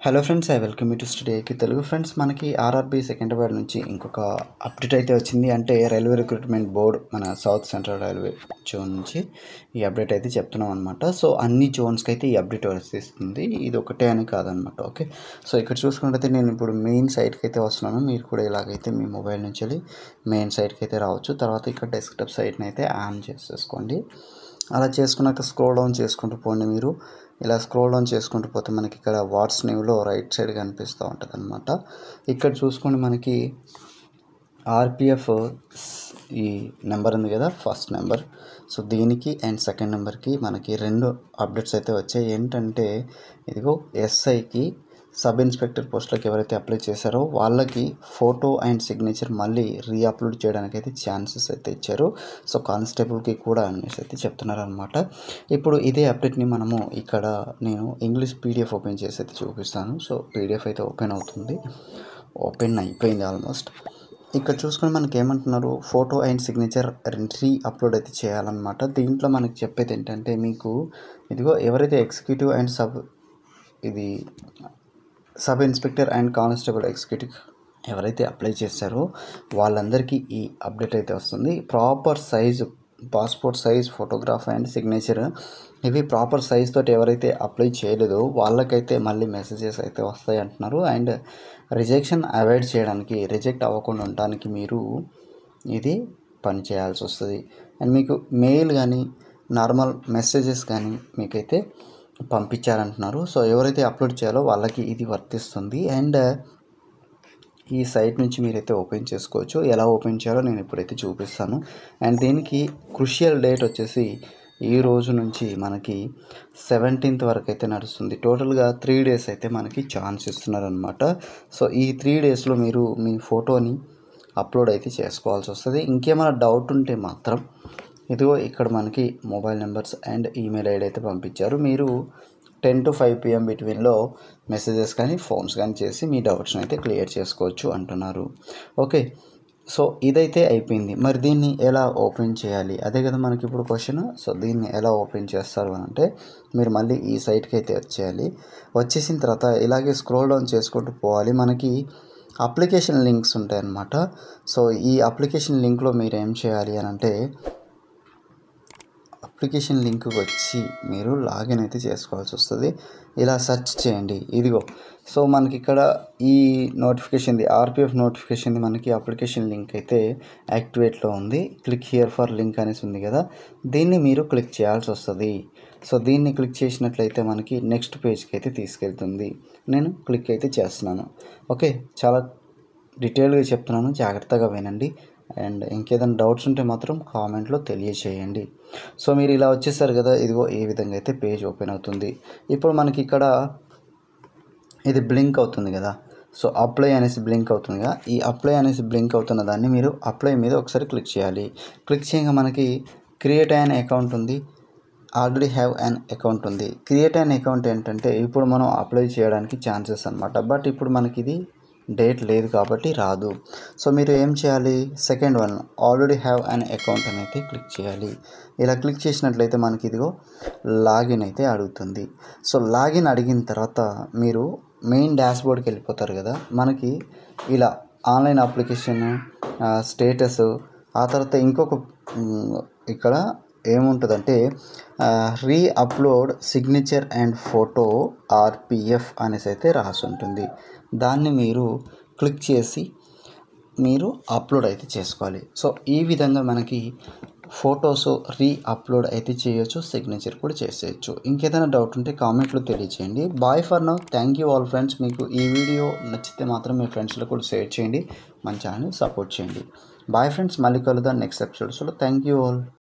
hello friends I welcome you to స్టడీకి Telugu friends మనకి RRB second ward నుంచి ఇంకొక అప్డేట్ అయితే వచ్చింది అంటే రైల్వే రిక్రూట్మెంట్ బోర్డ్ మన సౌత్ సెంట్రల్ రైల్వే జోన్ నుంచి ఈ అప్డేట్ అయితే చెప్తున్నాం అనమాట సో అన్ని జోన్స్కి అయితే ఈ అప్డేట్ వస్తుంది ఇది ఒకటే అని కాదనమాట ఓకే సో ఇక్కడ చూసుకున్నట్టయితే నేను ఇప్పుడు మెయిన్ సైట్కి అయితే వస్తున్నాను మీరు కూడా ఇలాగైతే మీ మొబైల్ నుంచి వెళ్ళి మెయిన్ సైట్కి అయితే రావచ్చు తర్వాత ఇక్కడ డెస్క్టాప్ సైట్ని అయితే ఆన్ చేసేసుకోండి అలా చేసుకున్నాక స్క్రోల్ డౌన్ చేసుకుంటూ పోండి మీరు ఇలా స్క్రోల్ డౌన్ చేసుకుంటూ పోతే మనకి ఇక్కడ వాట్స్ న్యూలో రైట్ సైడ్ కనిపిస్తూ ఉంటుంది అనమాట ఇక్కడ చూసుకోండి మనకి ఆర్పిఎఫ్ ఈ నెంబర్ ఉంది కదా ఫస్ట్ నెంబర్ సో దీనికి అండ్ సెకండ్ నెంబర్కి మనకి రెండు అప్డేట్స్ అయితే వచ్చాయి ఏంటంటే ఇదిగో ఎస్ఐకి సబ్ ఇన్స్పెక్టర్ పోస్ట్లోకి ఎవరైతే అప్లై చేశారో వాళ్ళకి ఫోటో అండ్ సిగ్నేచర్ మళ్ళీ రీఅప్లోడ్ చేయడానికి అయితే ఛాన్సెస్ అయితే ఇచ్చారు సో కానిస్టేబుల్కి కూడా అనేసి అయితే చెప్తున్నారు అనమాట ఇప్పుడు ఇదే అప్డేట్ని మనము ఇక్కడ నేను ఇంగ్లీష్ పీడిఎఫ్ ఓపెన్ చేసి అయితే చూపిస్తాను సో పీడిఎఫ్ అయితే ఓపెన్ అవుతుంది ఓపెన్ అయిపోయింది ఆల్మోస్ట్ ఇక్కడ చూసుకొని మనకి ఏమంటున్నారు photo and signature reupload అయితే చేయాలన్నమాట దీంట్లో మనకి చెప్పేది ఏంటంటే మీకు ఇదిగో ఎవరైతే ఎగ్జిక్యూటివ్ అండ్ సబ్ ఇది sub inspector and constable executive ఎవరైతే అప్లై చేశారో వాళ్ళందరికీ ఈ అప్డేట్ అయితే వస్తుంది proper size passport size photograph and signature ఇవి ప్రాపర్ సైజ్ తోటి ఎవరైతే అప్లై చేయలేదో వాళ్ళకైతే మళ్ళీ మెసేజెస్ అయితే వస్తాయి అంటున్నారు అండ్ రిజెక్షన్ అవాయిడ్ చేయడానికి రిజెక్ట్ అవ్వకుండా ఉండడానికి మీరు ఇది పని చేయాల్సి వస్తుంది అండ్ మీకు మెయిల్ కానీ నార్మల్ మెసేజెస్ కానీ మీకైతే పంపించారంటున్నారు సో ఎవరైతే అప్లోడ్ చేయాలో వాళ్ళకి ఇది వర్తిస్తుంది అండ్ ఈ సైట్ నుంచి మీరైతే ఓపెన్ చేసుకోవచ్చు ఎలా ఓపెన్ చేయాలో నేను ఇప్పుడైతే చూపిస్తాను అండ్ దీనికి క్రుషియల్ డేట్ వచ్చేసి ఈ రోజు నుంచి మనకి సెవెంటీన్త్ వరకు అయితే నడుస్తుంది టోటల్గా త్రీ డేస్ అయితే మనకి ఛాన్స్ ఇస్తున్నారనమాట సో ఈ త్రీ డేస్లో మీరు మీ ఫోటోని అప్లోడ్ అయితే చేసుకోవాల్సి వస్తుంది ఇంకేమైనా డౌట్ ఉంటే మాత్రం ఇదిగో ఇక్కడ మనకి mobile numbers and email ID అయితే పంపించారు మీరు టెన్ టు ఫైవ్ పిఎం బిట్వీన్లో మెసేజెస్ కానీ ఫోన్స్ కానీ చేసి మీ డౌట్స్ని అయితే క్లియర్ చేసుకోవచ్చు అంటున్నారు ఓకే సో ఇదైతే అయిపోయింది మరి దీన్ని ఎలా ఓపెన్ చేయాలి అదే కదా మనకి ఇప్పుడు క్వశ్చన్ సో దీన్ని ఎలా ఓపెన్ చేస్తారు అని అంటే మీరు మళ్ళీ ఈ సైట్కి అయితే వచ్చేయాలి వచ్చేసిన తర్వాత ఇలాగే స్క్రోల్ డౌన్ చేసుకుంటూ పోవాలి మనకి అప్లికేషన్ లింక్స్ ఉంటాయి అన్నమాట సో ఈ అప్లికేషన్ లింక్లో మీరు ఏం చేయాలి అని అంటే అప్లికేషన్ లింక్ వచ్చి మీరు లాగిన్ అయితే చేసుకోవాల్సి వస్తుంది ఇలా సెర్చ్ చేయండి ఇదిగో సో మనకి ఇక్కడ ఈ నోటిఫికేషన్ది ఆర్పిఎఫ్ నోటిఫికేషన్ది మనకి అప్లికేషన్ లింక్ అయితే యాక్టివేట్లో ఉంది క్లిక్ హియర్ ఫర్ లింక్ అనేసి ఉంది కదా దీన్ని మీరు క్లిక్ చేయాల్సి వస్తుంది సో దీన్ని క్లిక్ చేసినట్లయితే మనకి నెక్స్ట్ పేజ్కి అయితే తీసుకెళ్తుంది నేను క్లిక్ అయితే చేస్తున్నాను ఓకే చాలా డీటెయిల్గా చెప్తున్నాను జాగ్రత్తగా వినండి అండ్ ఇంకేదైనా డౌట్స్ ఉంటే మాత్రం కామెంట్లో తెలియచేయండి సో మీరు ఇలా వచ్చేసారు కదా ఇదిగో ఈ విధంగా అయితే పేజ్ ఓపెన్ అవుతుంది ఇప్పుడు మనకి ఇక్కడ ఇది బ్లింక్ అవుతుంది కదా సో అప్లై అనేసి బ్లింక్ అవుతుందిగా ఈ అప్లై అనేసి బ్లింక్ అవుతున్న దాన్ని మీరు అప్లై మీద ఒకసారి క్లిక్ చేయాలి క్లిక్ చేయగా మనకి క్రియేట్ అయిన అకౌంట్ ఉంది ఆల్రెడీ హ్యావ్ అన్ అకౌంట్ ఉంది క్రియేట్ అయిన అకౌంట్ ఏంటంటే ఇప్పుడు మనం అప్లై చేయడానికి ఛాన్సెస్ అనమాట బట్ ఇప్పుడు మనకి ఇది డేట్ లేదు కాబట్టి రాదు సో మీరు ఏం చేయాలి second one already have an account అని అయితే క్లిక్ చేయాలి ఇలా క్లిక్ చేసినట్లయితే మనకి ఇదిగో లాగిన్ అయితే అడుగుతుంది సో లాగిన్ అడిగిన తర్వాత మీరు మెయిన్ డాష్బోర్డ్కి వెళ్ళిపోతారు కదా మనకి ఇలా ఆన్లైన్ అప్లికేషన్ స్టేటస్ ఆ తర్వాత ఇంకొక ఇక్కడ ఏముంటుందంటే reupload signature and photo RPF అనేసి అయితే రాసి ఉంటుంది దాన్ని మీరు క్లిక్ చేసి మీరు అప్లోడ్ అయితే చేసుకోవాలి సో ఈ విధంగా మనకి ఫొటోస్ రీ అప్లోడ్ అయితే చేయొచ్చు సిగ్నేచర్ కూడా చేసేయచ్చు ఇంకేదైనా డౌట్ ఉంటే కామెంట్లో తెలియచేయండి bye for now thank you all friends మీకు ఈ వీడియో నచ్చితే మాత్రం మీ ఫ్రెండ్స్లో కూడా షేర్ చేయండి మన ఛానల్ సపోర్ట్ చేయండి బాయ్ ఫ్రెండ్స్ మళ్ళీ కలుద్దాం నెక్స్ట్ ఎపిసోడ్స్లో థ్యాంక్ యూ ఆల్